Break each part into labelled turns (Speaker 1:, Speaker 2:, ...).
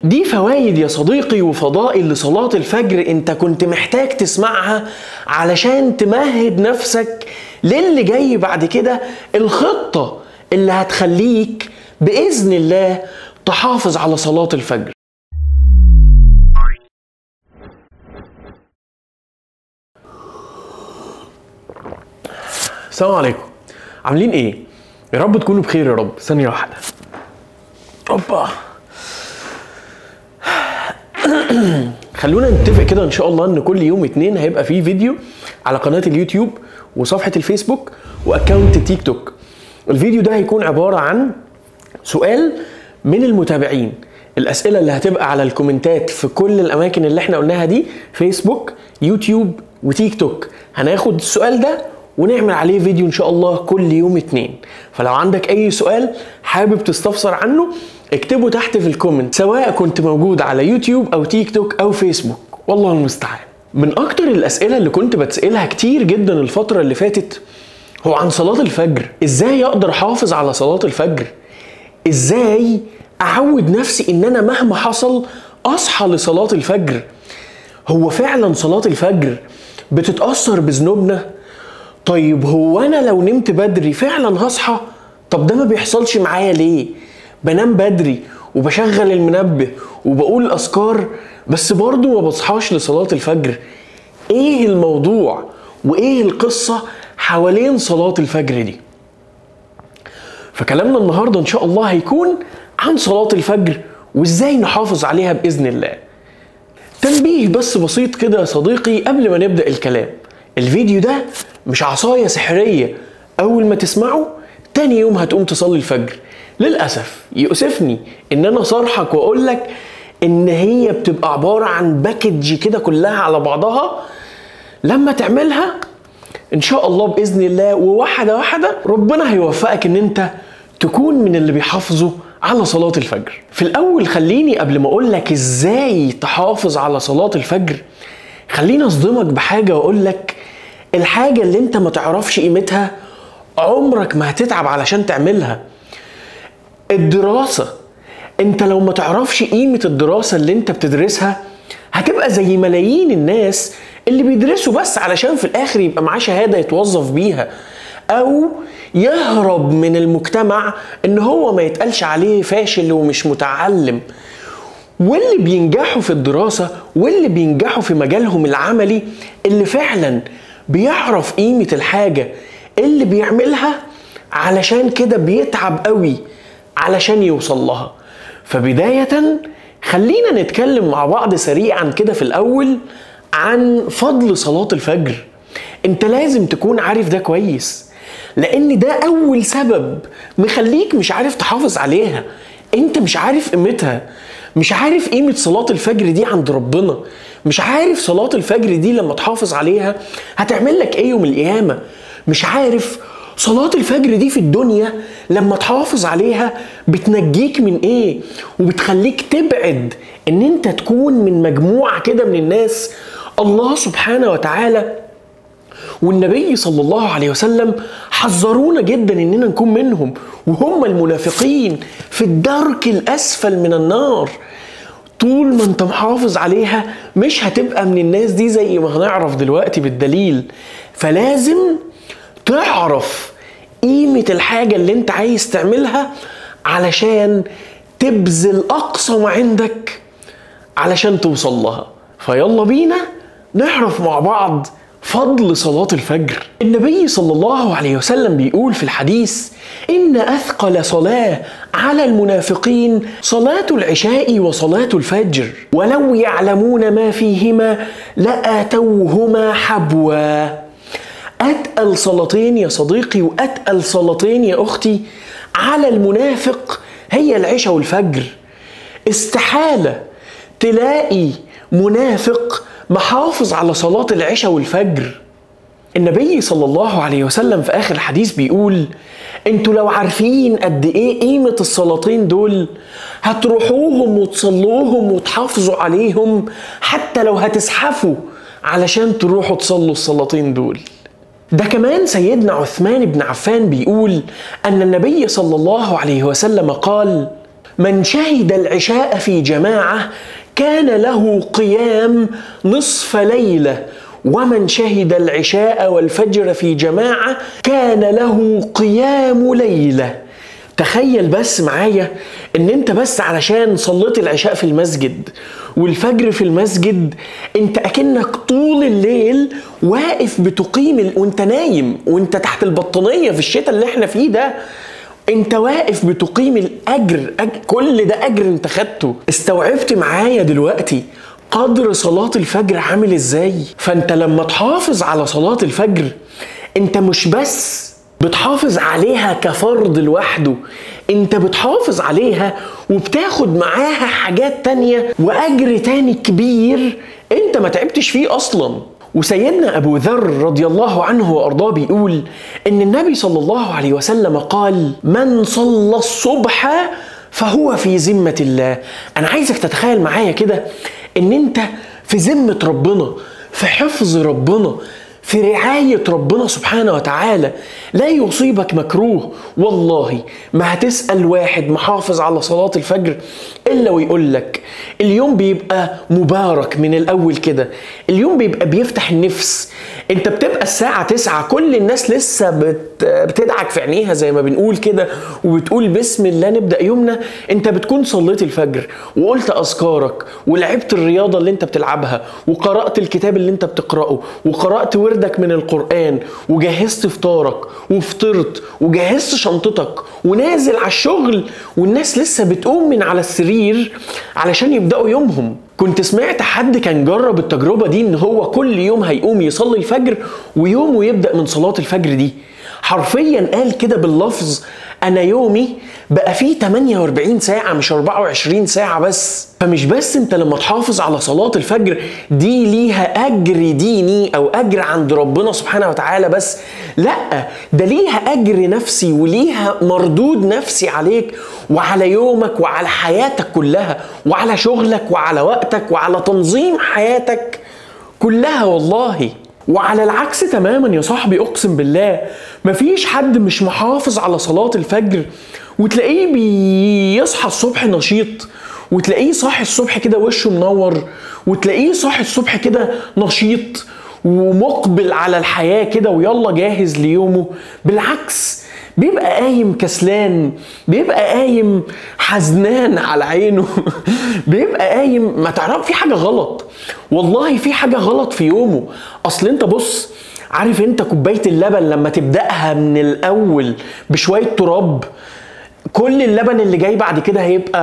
Speaker 1: دي فوائد يا صديقي وفضائل لصلاة الفجر انت كنت محتاج تسمعها علشان تمهد نفسك للي جاي بعد كده الخطة اللي هتخليك بإذن الله تحافظ على صلاة الفجر السلام عليكم عاملين ايه؟ يا رب تكونوا بخير يا رب ثانية واحدة اوبا خلونا نتفق كده ان شاء الله ان كل يوم اتنين هيبقى فيه فيديو على قناة اليوتيوب وصفحة الفيسبوك واكونت التيك توك الفيديو ده هيكون عبارة عن سؤال من المتابعين الاسئله اللي هتبقى على الكومنتات في كل الاماكن اللي احنا قلناها دي فيسبوك يوتيوب وتيك توك هناخد السؤال ده ونعمل عليه فيديو ان شاء الله كل يوم اتنين فلو عندك اي سؤال حابب تستفسر عنه اكتبه تحت في الكومنت سواء كنت موجود على يوتيوب او تيك توك او فيسبوك والله المستعان من اكتر الاسئله اللي كنت بتسالها كتير جدا الفتره اللي فاتت هو عن صلاه الفجر ازاي اقدر احافظ على صلاه الفجر ازاي اعود نفسي ان انا مهما حصل اصحى لصلاه الفجر هو فعلا صلاه الفجر بتتاثر بذنوبنا طيب هو انا لو نمت بدري فعلا هصحى طب ده ما بيحصلش معايا ليه بنام بدري وبشغل المنبه وبقول الاذكار بس برضه ما بصحاش لصلاه الفجر ايه الموضوع وايه القصه حوالين صلاه الفجر دي فكلامنا النهارده ان شاء الله هيكون عن صلاه الفجر وازاي نحافظ عليها باذن الله تنبيه بس بسيط كده يا صديقي قبل ما نبدا الكلام الفيديو ده مش عصايه سحريه اول ما تسمعه تاني يوم هتقوم تصلي الفجر للاسف يؤسفني ان انا صارحك واقول لك ان هي بتبقى عباره عن باكج كده كلها على بعضها لما تعملها ان شاء الله باذن الله وواحده واحده ربنا هيوفقك ان انت تكون من اللي بيحافظوا على صلاة الفجر في الأول خليني قبل ما أقول لك إزاي تحافظ على صلاة الفجر خليني أصدمك بحاجة وأقول لك الحاجة اللي أنت ما تعرفش قيمتها عمرك ما هتتعب علشان تعملها الدراسة أنت لو ما تعرفش قيمة الدراسة اللي أنت بتدرسها هتبقى زي ملايين الناس اللي بيدرسوا بس علشان في الآخر يبقى معاه شهادة يتوظف بيها أو يهرب من المجتمع ان هو ما يتقالش عليه فاشل ومش متعلم واللي بينجحوا في الدراسة واللي بينجحوا في مجالهم العملي اللي فعلا بيعرف قيمة الحاجة اللي بيعملها علشان كده بيتعب قوي علشان يوصل لها فبداية خلينا نتكلم مع بعض سريعا كده في الأول عن فضل صلاة الفجر انت لازم تكون عارف ده كويس لان ده اول سبب مخليك مش عارف تحافظ عليها انت مش عارف قيمتها مش عارف قيمة صلاة الفجر دي عند ربنا مش عارف صلاة الفجر دي لما تحافظ عليها هتعمل لك ايه يوم القيامة مش عارف صلاة الفجر دي في الدنيا لما تحافظ عليها بتنجيك من ايه وبتخليك تبعد ان انت تكون من مجموعة كده من الناس الله سبحانه وتعالى والنبي صلى الله عليه وسلم حذرونا جدا اننا نكون منهم وهم المنافقين في الدرك الاسفل من النار طول ما انت محافظ عليها مش هتبقى من الناس دي زي ما هنعرف دلوقتي بالدليل فلازم تعرف قيمة الحاجة اللي انت عايز تعملها علشان تبذل اقصى ما عندك علشان توصل لها فيلا بينا نعرف مع بعض فضل صلاة الفجر النبي صلى الله عليه وسلم بيقول في الحديث إن أثقل صلاة على المنافقين صلاة العشاء وصلاة الفجر ولو يعلمون ما فيهما لآتوهما حبوا أتقل صلاتين يا صديقي وأتقل صلاتين يا أختي على المنافق هي العشاء والفجر استحالة تلاقي منافق محافظ على صلاة العشاء والفجر النبي صلى الله عليه وسلم في آخر الحديث بيقول انتوا لو عارفين قد ايه قيمة الصلاتين دول هتروحوهم وتصلوهم وتحافظوا عليهم حتى لو هتزحفوا علشان تروحوا تصلوا الصلاتين دول ده كمان سيدنا عثمان بن عفان بيقول أن النبي صلى الله عليه وسلم قال من شهد العشاء في جماعة كان له قيام نصف ليلة ومن شهد العشاء والفجر في جماعة كان له قيام ليلة تخيل بس معايا ان انت بس علشان صليت العشاء في المسجد والفجر في المسجد انت اكنك طول الليل واقف بتقيم ال... وانت نايم وانت تحت البطانية في الشتاء اللي احنا فيه ده انت واقف بتقيم الاجر أج... كل ده اجر انت خدته استوعبت معايا دلوقتي قدر صلاة الفجر عامل ازاي فانت لما تحافظ على صلاة الفجر انت مش بس بتحافظ عليها كفرض لوحده انت بتحافظ عليها وبتاخد معاها حاجات تانية واجر تاني كبير انت ما تعبتش فيه اصلا وسيدنا ابو ذر رضي الله عنه وارضاه بيقول ان النبي صلى الله عليه وسلم قال من صلى الصبح فهو في ذمه الله انا عايزك تتخيل معايا كده ان انت في ذمه ربنا في حفظ ربنا في رعاية ربنا سبحانه وتعالى لا يصيبك مكروه والله ما هتسأل واحد محافظ على صلاة الفجر إلا ويقول لك اليوم بيبقى مبارك من الأول كده اليوم بيبقى بيفتح النفس انت بتبقى الساعة تسعة كل الناس لسه بت... بتدعك في عينيها زي ما بنقول كده وبتقول بسم الله نبدأ يومنا انت بتكون صليت الفجر وقلت أذكارك ولعبت الرياضة اللي انت بتلعبها وقرأت الكتاب اللي انت بتقرأه وقرأت وردك من القرآن وجهزت فطارك وفطرت وجهزت شنطتك ونازل على الشغل والناس لسه بتقوم من على السرير علشان يبدأوا يومهم كنت سمعت حد كان جرب التجربة دي ان هو كل يوم هيقوم يصلي الفجر ويومه يبدأ من صلاة الفجر دي حرفيا قال كده باللفظ انا يومي بقى فيه 48 ساعة مش 24 ساعة بس فمش بس انت لما تحافظ على صلاة الفجر دي ليها اجر ديني او اجر عند ربنا سبحانه وتعالى بس لا ده ليها اجر نفسي وليها مردود نفسي عليك وعلى يومك وعلى حياتك كلها وعلى شغلك وعلى وقتك وعلى تنظيم حياتك كلها والله وعلى العكس تماما يا صاحبي اقسم بالله مفيش حد مش محافظ على صلاة الفجر وتلاقيه بيصحى الصبح نشيط وتلاقيه صاحي الصبح كده وشه منور وتلاقيه صاحي الصبح كده نشيط ومقبل على الحياة كده ويلا جاهز ليومه بالعكس بيبقى قايم كسلان بيبقى قايم حزنان على عينه بيبقى قايم ما تعرف في حاجة غلط والله في حاجة غلط في يومه اصل انت بص عارف انت كوباية اللبن لما تبدأها من الاول بشوية تراب كل اللبن اللي جاي بعد كده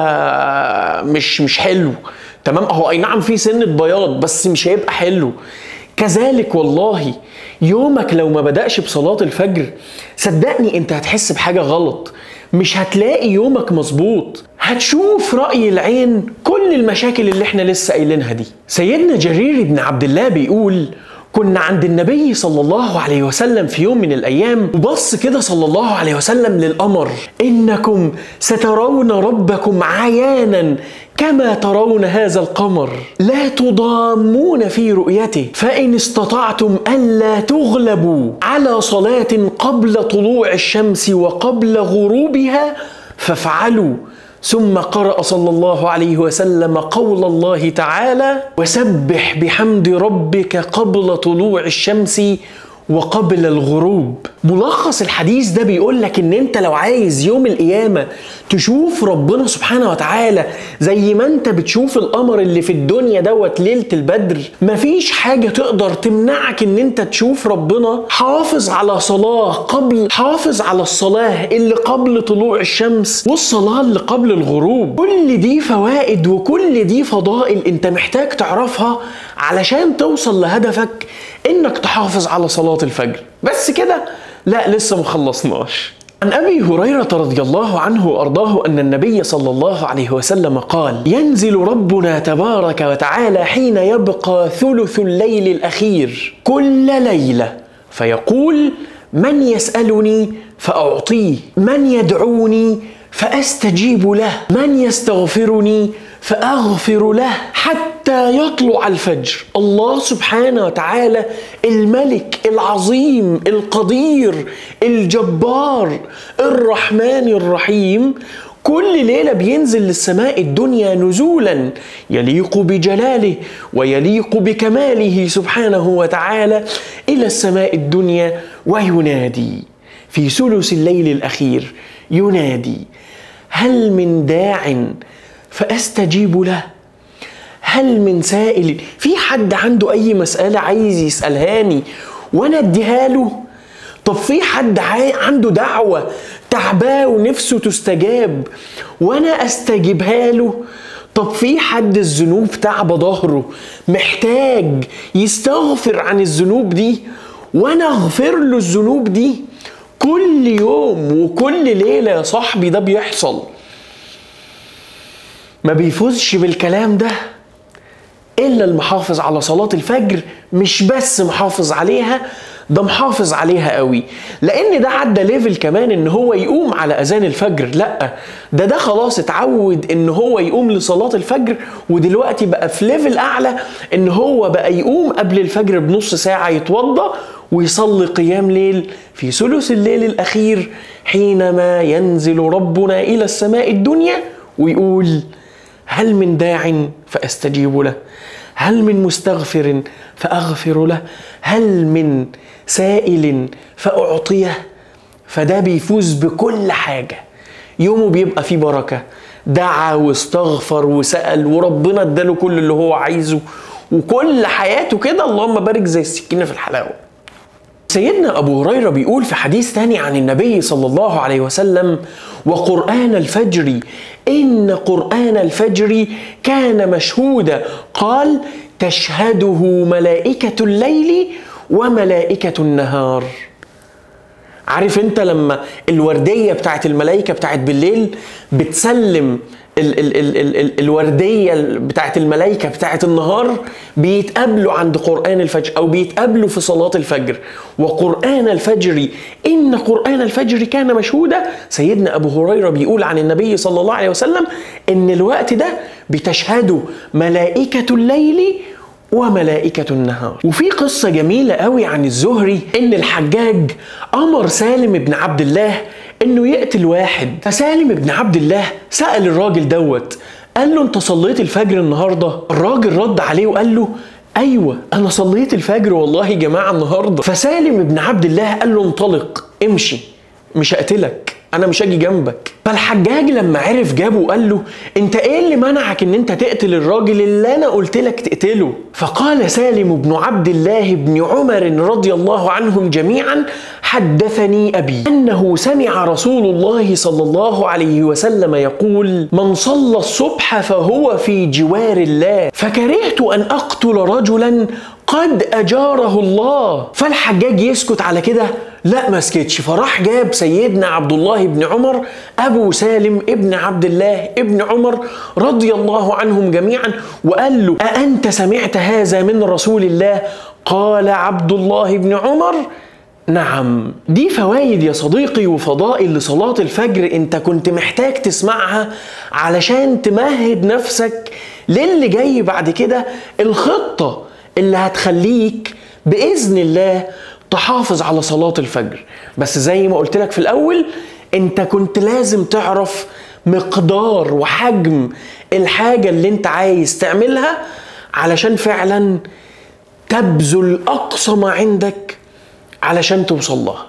Speaker 1: هيبقى مش مش حلو تمام هو اي نعم في سنة بياض بس مش هيبقى حلو كذلك والله يومك لو ما بدأش بصلاة الفجر صدقني انت هتحس بحاجة غلط مش هتلاقي يومك مظبوط هتشوف رأي العين كل المشاكل اللي احنا لسه قايلينها دي سيدنا جرير بن عبد الله بيقول كنا عند النبي صلى الله عليه وسلم في يوم من الايام وبص كده صلى الله عليه وسلم للقمر انكم سترون ربكم عيانا كما ترون هذا القمر لا تضامون في رؤيته فان استطعتم الا تغلبوا على صلاه قبل طلوع الشمس وقبل غروبها فافعلوا ثم قرأ صلى الله عليه وسلم قول الله تعالى: وسبح بحمد ربك قبل طلوع الشمس وقبل الغروب ملخص الحديث ده بيقول لك ان انت لو عايز يوم القيامه تشوف ربنا سبحانه وتعالى زي ما انت بتشوف القمر اللي في الدنيا دوت ليله البدر مفيش حاجه تقدر تمنعك ان انت تشوف ربنا حافظ على صلاه قبل حافظ على الصلاه اللي قبل طلوع الشمس والصلاه اللي قبل الغروب كل دي فوائد وكل دي فضائل انت محتاج تعرفها علشان توصل لهدفك انك تحافظ على صلاه الفجر بس كده لا لسه ما خلصناش عن ابي هريره رضي الله عنه وارضاه ان النبي صلى الله عليه وسلم قال ينزل ربنا تبارك وتعالى حين يبقى ثلث الليل الاخير كل ليله فيقول من يسالني فاعطيه من يدعوني فاستجيب له من يستغفرني فاغفر له حتى يطلع الفجر الله سبحانه وتعالى الملك العظيم القدير الجبار الرحمن الرحيم كل ليلة بينزل للسماء الدنيا نزولا يليق بجلاله ويليق بكماله سبحانه وتعالى إلى السماء الدنيا وينادي في ثلث الليل الأخير ينادي هل من داع فأستجيب له هل من سائل في حد عنده أي مسألة عايز يسألهاني وأنا أديها له طب في حد عنده دعوة تعباه ونفسه تستجاب وانا استجيبها له طب في حد الذنوب تعب ظهره محتاج يستغفر عن الذنوب دي وانا اغفر له الذنوب دي كل يوم وكل ليله يا صاحبي ده بيحصل ما بيفوزش بالكلام ده الا المحافظ على صلاه الفجر مش بس محافظ عليها ده محافظ عليها قوي لان ده عدى ليفل كمان ان هو يقوم على اذان الفجر لا ده ده خلاص اتعود ان هو يقوم لصلاه الفجر ودلوقتي بقى في ليفل اعلى ان هو بقى يقوم قبل الفجر بنص ساعه يتوضا ويصلي قيام ليل في ثلث الليل الاخير حينما ينزل ربنا الى السماء الدنيا ويقول هل من داع فاستجيب له هل من مستغفر فاغفر له هل من سائل فأعطيه فده بيفوز بكل حاجة يومه بيبقى فيه بركة دعا واستغفر وسأل وربنا اداله كل اللي هو عايزه وكل حياته كده اللهم بارك زي السكينة في الحلاوة سيدنا أبو هريرة بيقول في حديث تاني عن النبي صلى الله عليه وسلم وقرآن الفجر إن قرآن الفجر كان مشهودا قال تشهده ملائكة الليل وملائكة النهار عارف انت لما الوردية بتاعت الملائكة بتاعت بالليل بتسلم ال ال ال ال ال الوردية بتاعت الملائكة بتاعت النهار بيتقابلوا عند قرآن الفجر أو بيتقابلوا في صلاة الفجر وقرآن الفجر إن قرآن الفجر كان مشهودا سيدنا أبو هريرة بيقول عن النبي صلى الله عليه وسلم إن الوقت ده بتشهده ملائكة الليل وملائكة النهار وفي قصة جميلة قوي عن الزهري ان الحجاج امر سالم بن عبد الله انه يقتل واحد فسالم بن عبد الله سأل الراجل دوت قال له انت صليت الفجر النهارده الراجل رد عليه وقال له ايوه انا صليت الفجر والله يا جماعه النهارده فسالم بن عبد الله قال له انطلق امشي مش هقتلك انا مش هاجي جنبك فالحجاج لما عرف جابه وقال له انت ايه اللي منعك ان انت تقتل الراجل اللي انا قلت لك تقتله فقال سالم بن عبد الله بن عمر رضي الله عنهم جميعا حدثني ابي انه سمع رسول الله صلى الله عليه وسلم يقول من صلى الصبح فهو في جوار الله فكرهت ان اقتل رجلا قد اجاره الله فالحجاج يسكت على كده لا ما سكتش فراح جاب سيدنا عبد الله بن عمر ابو سالم ابن عبد الله ابن عمر رضي الله عنهم جميعا وقال له أأنت سمعت هذا من رسول الله قال عبد الله بن عمر نعم دي فوائد يا صديقي وفضائل لصلاة الفجر انت كنت محتاج تسمعها علشان تمهد نفسك للي جاي بعد كده الخطة اللي هتخليك بإذن الله تحافظ على صلاة الفجر بس زي ما قلت لك في الأول انت كنت لازم تعرف مقدار وحجم الحاجة اللي انت عايز تعملها علشان فعلا تبذل أقصى ما عندك علشان توصل لها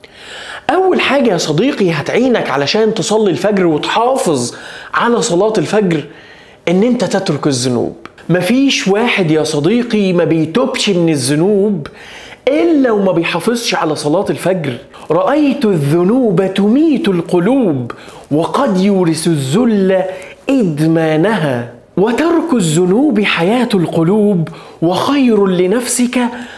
Speaker 1: أول حاجة يا صديقي هتعينك علشان تصلي الفجر وتحافظ على صلاة الفجر إن أنت تترك الذنوب مفيش واحد يا صديقي ما بيتوبش من الذنوب إلا وما بيحافظش على صلاة الفجر رأيت الذنوب تميت القلوب وقد يورث الذل إدمانها وترك الذنوب حياة القلوب وخير لنفسك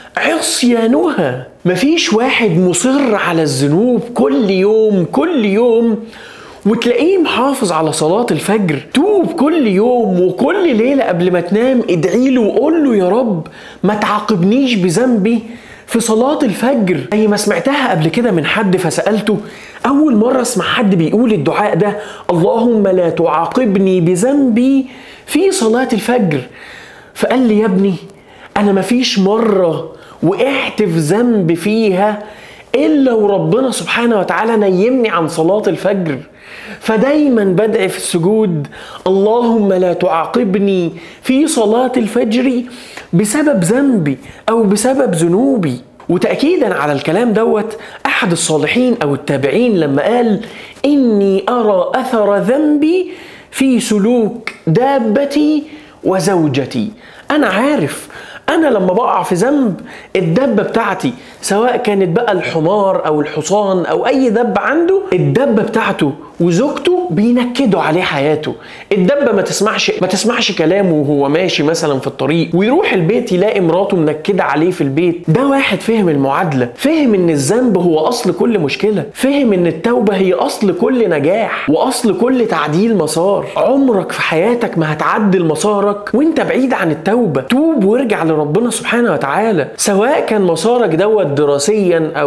Speaker 1: عصيانها مفيش واحد مصر على الذنوب كل يوم كل يوم وتلاقيه محافظ على صلاة الفجر توب كل يوم وكل ليلة قبل ما تنام ادعي له وقول له يا رب ما تعاقبنيش بذنبي في صلاة الفجر زي ما سمعتها قبل كده من حد فسألته أول مرة أسمع حد بيقول الدعاء ده اللهم لا تعاقبني بذنبي في صلاة الفجر فقال لي يا ابني أنا مفيش مرة وقعت في ذنب فيها الا وربنا سبحانه وتعالى نيمني عن صلاه الفجر فدايما بدعي في السجود اللهم لا تعاقبني في صلاه الفجر بسبب ذنبي او بسبب ذنوبي وتأكيدا على الكلام دوت أحد الصالحين أو التابعين لما قال إني أرى أثر ذنبي في سلوك دابتي وزوجتي أنا عارف أنا لما بقع في ذنب الدبة بتاعتي سواء كانت بقى الحمار أو الحصان أو أي دب عنده الدبة بتاعته وزوجته بينكدوا عليه حياته الدبه ما تسمعش ما تسمعش كلامه وهو ماشي مثلا في الطريق ويروح البيت يلاقي مراته منكده عليه في البيت ده واحد فهم المعادله فهم ان الذنب هو اصل كل مشكله فهم ان التوبه هي اصل كل نجاح واصل كل تعديل مسار عمرك في حياتك ما هتعدل مسارك وانت بعيد عن التوبه توب وارجع لربنا سبحانه وتعالى سواء كان مسارك دوت دراسيا او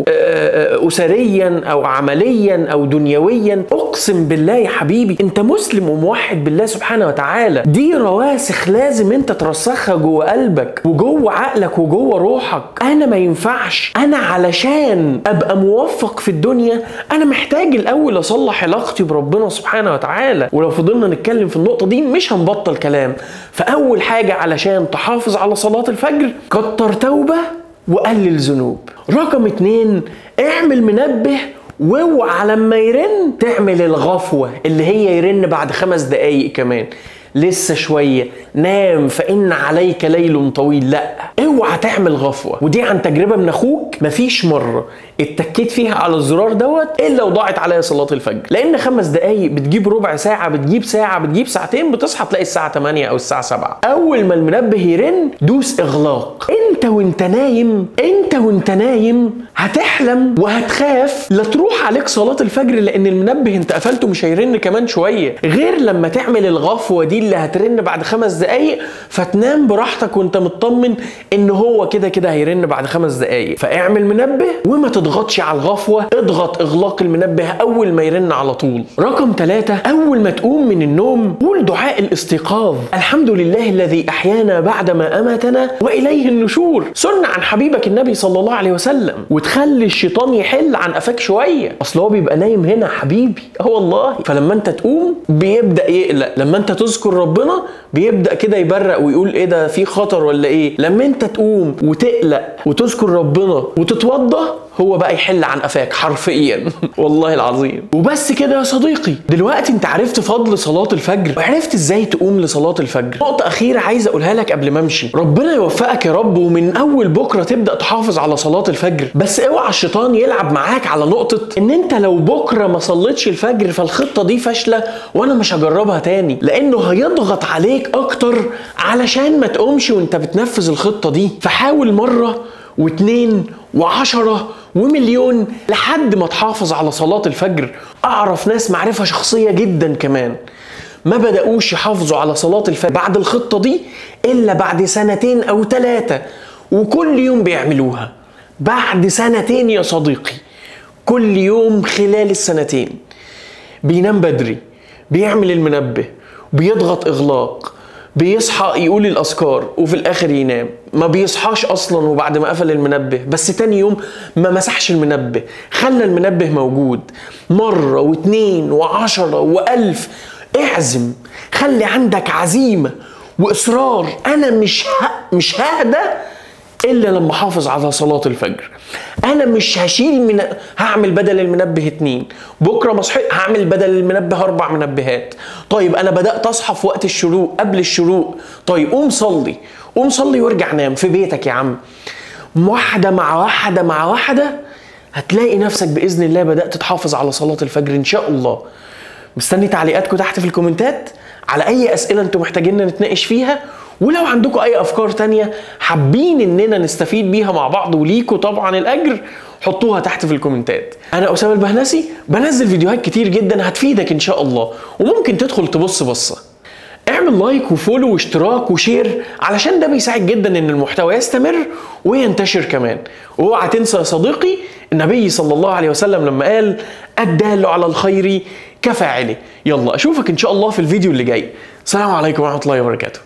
Speaker 1: اسريا او عمليا او دنيويا اقسم بالله يا حبيبي انت مسلم وموحد بالله سبحانه وتعالى دي رواسخ لازم انت ترسخها جوه قلبك وجوه عقلك وجوه روحك انا ما ينفعش انا علشان ابقى موفق في الدنيا انا محتاج الاول اصلح علاقتي بربنا سبحانه وتعالى ولو فضلنا نتكلم في النقطه دي مش هنبطل كلام فاول حاجه علشان تحافظ على صلاه الفجر كتر توبه وقلل ذنوب رقم اتنين اعمل منبه واوعى لما يرن تعمل الغفوة اللي هي يرن بعد خمس دقايق كمان لسه شوية نام فإن عليك ليل طويل لا اوعى تعمل غفوة ودي عن تجربة من أخوك مفيش مرة اتكيت فيها على الزرار دوت إلا وضاعت عليا صلاة الفجر لأن خمس دقايق بتجيب ربع ساعة بتجيب ساعة بتجيب ساعتين بتصحى تلاقي الساعة 8 أو الساعة 7 أول ما المنبه يرن دوس إغلاق أنت وأنت نايم أنت وأنت نايم هتحلم وهتخاف لا تروح عليك صلاة الفجر لأن المنبه أنت قفلته مش هيرن كمان شوية غير لما تعمل الغفوة دي اللي هترن بعد خمس دقايق فتنام براحتك وانت مطمن ان هو كده كده هيرن بعد خمس دقايق فاعمل منبه وما تضغطش على الغفوة اضغط اغلاق المنبه اول ما يرن على طول رقم ثلاثة اول ما تقوم من النوم قول دعاء الاستيقاظ الحمد لله الذي احيانا بعدما اماتنا واليه النشور سنة عن حبيبك النبي صلى الله عليه وسلم وتخلي الشيطان يحل عن قفاك شوية اصل هو بيبقى نايم هنا حبيبي اه والله فلما انت تقوم بيبدأ يقلق لما انت تذكر ربنا بيبدا كده يبرق ويقول ايه ده في خطر ولا ايه لما انت تقوم وتقلق وتذكر ربنا وتتوضى هو بقى يحل عن قفاك حرفيا والله العظيم وبس كده يا صديقي دلوقتي انت عرفت فضل صلاة الفجر وعرفت ازاي تقوم لصلاة الفجر نقطة أخيرة عايز أقولها لك قبل ما أمشي ربنا يوفقك يا رب ومن أول بكرة تبدأ تحافظ على صلاة الفجر بس اوعى الشيطان يلعب معاك على نقطة إن أنت لو بكرة ما صليتش الفجر فالخطة دي فاشلة وأنا مش هجربها تاني لأنه هيضغط عليك أكتر علشان ما تقومش وأنت بتنفذ الخطة دي فحاول مرة واتنين وعشرة ومليون لحد ما تحافظ على صلاة الفجر أعرف ناس معرفة شخصية جدا كمان ما بدأوش يحافظوا على صلاة الفجر بعد الخطة دي إلا بعد سنتين أو ثلاثة وكل يوم بيعملوها بعد سنتين يا صديقي كل يوم خلال السنتين بينام بدري بيعمل المنبه بيضغط إغلاق بيصحى يقول الاذكار وفي الاخر ينام ما بيصحاش اصلا وبعد ما قفل المنبه بس تاني يوم ما مسحش المنبه خلى المنبه موجود مره واتنين وعشرة والف اعزم خلي عندك عزيمه واصرار انا مش ه... مش ههدى الا لما احافظ على صلاه الفجر انا مش هشيل من هعمل بدل المنبه اتنين بكره ما صحيت هعمل بدل المنبه اربع منبهات طيب انا بدات اصحى في وقت الشروق قبل الشروق طيب قوم صلي قوم صلي وارجع نام في بيتك يا عم واحده مع واحده مع واحده هتلاقي نفسك باذن الله بدات تحافظ على صلاه الفجر ان شاء الله مستني تعليقاتكم تحت في الكومنتات على اي اسئله انتم محتاجين نتناقش فيها ولو عندكم اي افكار تانية حابين اننا نستفيد بيها مع بعض وليكوا طبعا الاجر حطوها تحت في الكومنتات انا اسامه البهنسي بنزل فيديوهات كتير جدا هتفيدك ان شاء الله وممكن تدخل تبص بصه اعمل لايك وفولو واشتراك وشير علشان ده بيساعد جدا ان المحتوى يستمر وينتشر كمان واوعى تنسى يا صديقي النبي صلى الله عليه وسلم لما قال الدال على الخير كفاعله يلا اشوفك ان شاء الله في الفيديو اللي جاي السلام عليكم ورحمه الله وبركاته